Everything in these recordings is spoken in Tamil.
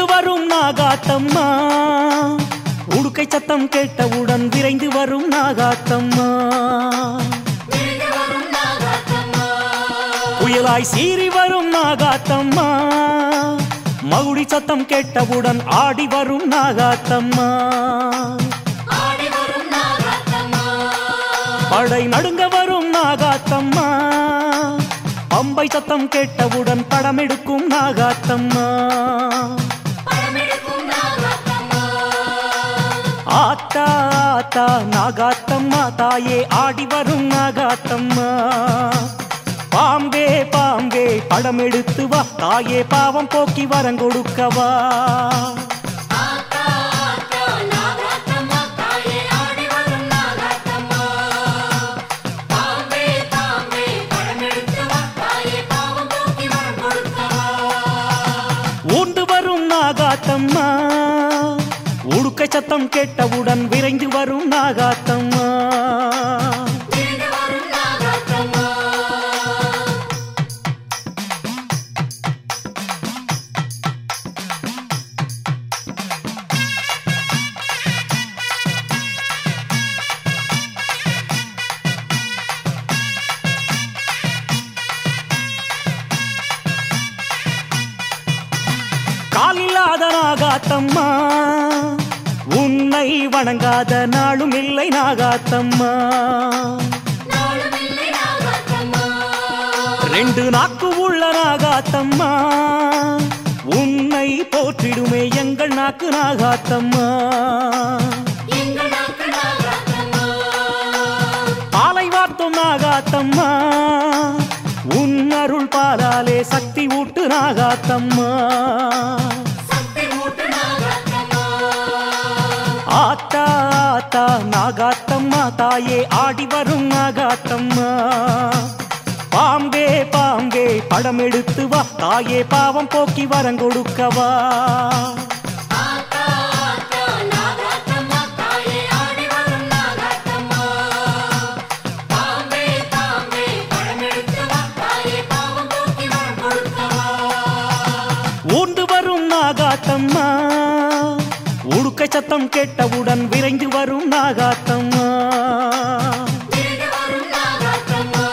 உண்டு வரும் நாகாத்தம்மா உடுக்கை சத்தம் கேட்டவுடன் விரைந்து வரும் நாகாத்தம்மா விரைந்து வரும் நாகாத்தம்மா புயலாய் சீறி வரும் நாகாத்தம்மா மகுடி சத்தம் கேட்டவுடன் ஆடி வரும் நாகாத்தம்மா ஆடி வரும் நாகாத்தம்மா படை நடுங்க வரும் நாகாத்தம்மா பம்பை சத்தம் கேட்டவுடன் படமெடுக்கும் நாகாத்தம்மா பழமெடுக்கும் நாகாத்தம்மா ஆத்தா ஆத்தா நாகாத்தம்மா தாயே ஆடி வரும் நாகாத்தம்மா பாம்பே பாம்பே படம் எடுத்து வா தாயே பாவம் போக்கி வரங்கொடுக்கவா ஆத்தா ஆத்தா நாகாத்தம்மா தாயே ஆடி வரும் நாகாத்தம்மா பாம்பே பாம்பே பழமெடுத்து வா தாயே பாவம் போக்கி வரம் கொடுக்கவா ஊண்டு வரும் நாகாத்தம்மா உடுக்கை சத்தம் கேட்டவுடன் விரைந்து வரும் நாகாத்தம்மா விரைந்து வரும் நாகாத்தம்மா காலில்லாத நாகாத்தம்மா உன்னை வணங்காத நாளும் இல்லை நாகாத்தம்மா நாளும் இல்லை நாகாத்தம்மா ரெண்டு நாக்கு உள்ள நாகாத்தம்மா உன்னை போற்றிடுமே எங்கள் நாக்கு நாகாத்தம்மா எங்கள் நாக்கு நாகாத்தம்மா பாலை வார்த்தும் நாகாத்தம்மா உன் அருள் பாலாலே சக்தி ஊட்டு நாகாத்தம்மா சக்தி மூட்டு நாகாத்தம்மா ஆத்தா ஆத்தா நாகாத்தம்மா தாயே ஆடி வரும் நாகாத்தம்மா பாம்பே பாம்பே படம் எடுத்து வா தாயே பாவம் போக்கி வரங்கொடுக்கவா ஆத்தா ஆத்தா நாகாத்தம்மா தாயே ஆடி வரும் நாகாத்தம்மா பாம்பே பாம்பே பழமெடுத்து வா தாயே பாவம் போக்கி வரம் கொடுக்கவா ஊர்ந்து வரும் நாகாத்தம்மா உடுக்கை சத்தம் கேட்டவுடன் விரைந்து வரும் நாகாத்தம்மா விரைந்து வரும் நாகாத்தம்மா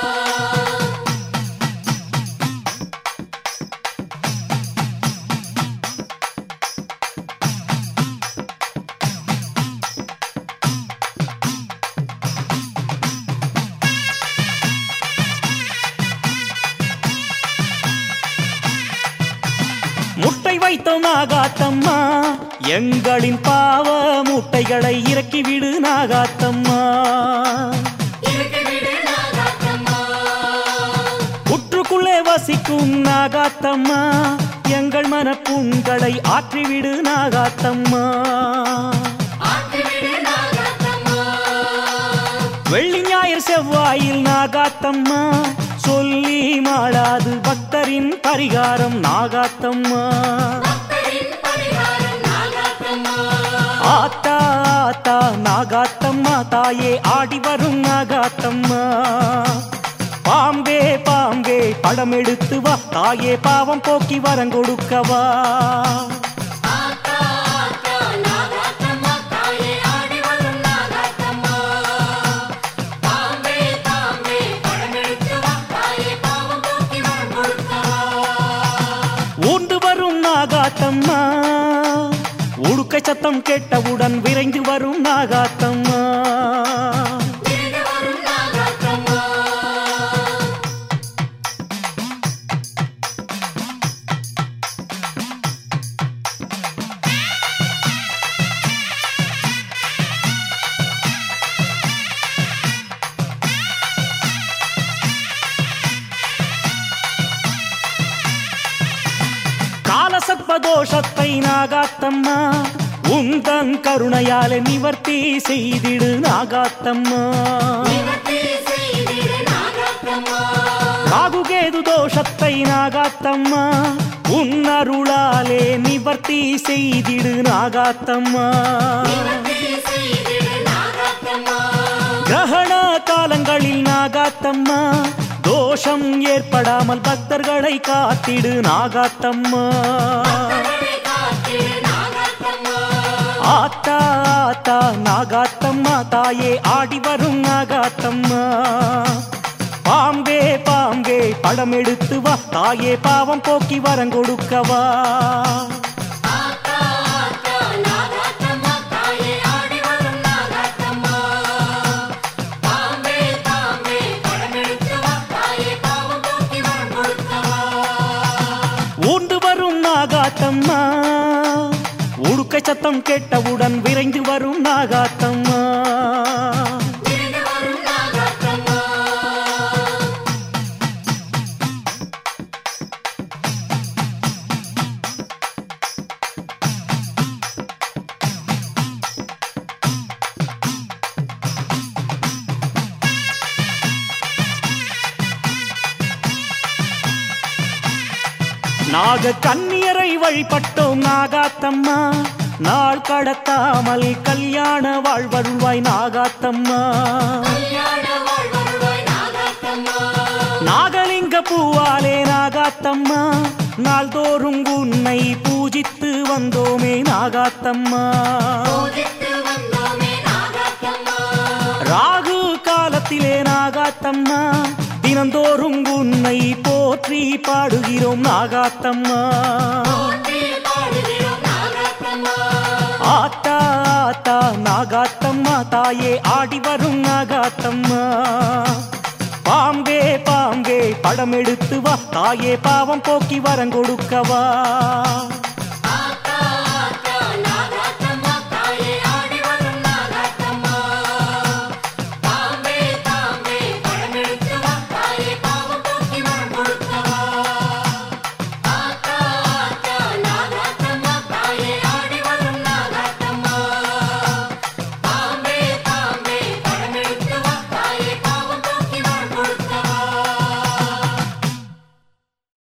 முட்டை வைத்தோம் நாகாத்தம்மா எங்களின் பாவ முட்டைகளை இறக்கி விடு நாகாத்தம்மா இருக்கு விடு நாகாத்தம்மா புற்றுக்குள்ளே வசிக்கும் நாகாத்தம்மா எங்கள் மனப்புண்களை ஆற்றிவிடு நாகாத்தம்மா ஆற்றி விடு நாகாத்தம்மா வெள்ளி ஞாயிறு செவ்வாயில் நாகாத்தம்மா சொல்லி மாளாது பக்தரின் பரிகாரம் நாகாத்தம்மா பக்தரின் பரிகாரம் நாகாத்தம்மா ஆத்தா ஆத்தா நாகாத்தம்மா தாயே ஆடி வரும் நாகாத்தம்மா பாம்பே பாம்பே படம் எடுத்து வா தாயே பாவம் போக்கி வரங்கொடுக்கவா ஆத்தா ஆத்தா நாகாத்தம்மா தாயே ஆடி வரும் நாகாத்தம்மா பாம்பே பாம்பே பழமெடுத்து வா தாயே பாவம் போக்கி வரம் கொடுக்கவா ஊர்ந்து வரும் நாகாத்தம்மா உடுக்கை சத்தம் கேட்டவுடன் விரைந்து வரும் நாகாத்தம்மா விரைந்து வரும் நாகாத்தம்மா காலசர்ப்பதோஷத்தை நாகாத்தம்மா உந்தன் கருணையாலே நிவர்த்தி செய்திடு நாகாத்தம்மா நிவர்த்தி செய்திடு நாகாத்தம்மா ராகுகேது தோஷத்தை நாகாத்தம்மா உன் அருளாலே நிவர்த்தி செய்திடு நாகாத்தம்மா நிவர்த்தி செய்திடு நாகாத்தம்மா கிரகண காலங்களில் நாகாத்தம்மா தோஷம் ஏற்படாமல் பக்தர்களை காத்திடு நாகாத்தம்மா பக்தர்களை மடியிலே நாகாத்தம்மா ஆத்தா ஆத்தா நாகாத்தம்மா தாயே ஆடி வரும் நாகாத்தம்மா பாம்பே பாம்பே படம் எடுத்து வா தாயே பாவம் போக்கி வரங்கொடுக்கவா ஆத்தா ஆத்தா நாகாத்தம்மா தாயே ஆடி வரும் நாகாத்தம்மா பாம்பே பாம்பே படமெடுத்து வா தாயே பாவம் போக்கி வரம் கொடுத்தவா ஊர்ந்து வரும் நாகாத்தம்மா உடுக்கை சத்தம் கேட்டவுடன் விரைந்து வரும் நாகாத்தம்மா விரைந்து வரும் நாகாத்தம்மா நாக கன்னியரை வழிபட்டோம் நாகாத்தம்மா நாள் கடத்தாமல் கல்யாண வாழ்வருள்வாய் நாகாத்தம்மா கல்யாண வாழ்வருவாய் நாகாத்தம்மா நாகலிங்க பூவாலே நாகாத்தம்மா நாள்தோறும் உன்னை பூஜித்து வந்தோமே நாகாத்தம்மா பூஜித்து வந்தோமே நாகாத்தம்மா ராகு காலத்திலே நாகாத்தம்மா தினந்தோறும் உன்னை போற்றி பாடுகிறோம் நாகாத்தம்மா போற்றி பாடுகிறோம் நாகாத்தம்மா ஆத்தா ஆத்தா நாகாத்தம்மா தாயே ஆடி வரும் நாகாத்தம்மா பாம்பே பாம்பே படம் எடுத்து வா தாயே பாவம் போக்கி வரங்கொடுக்கவா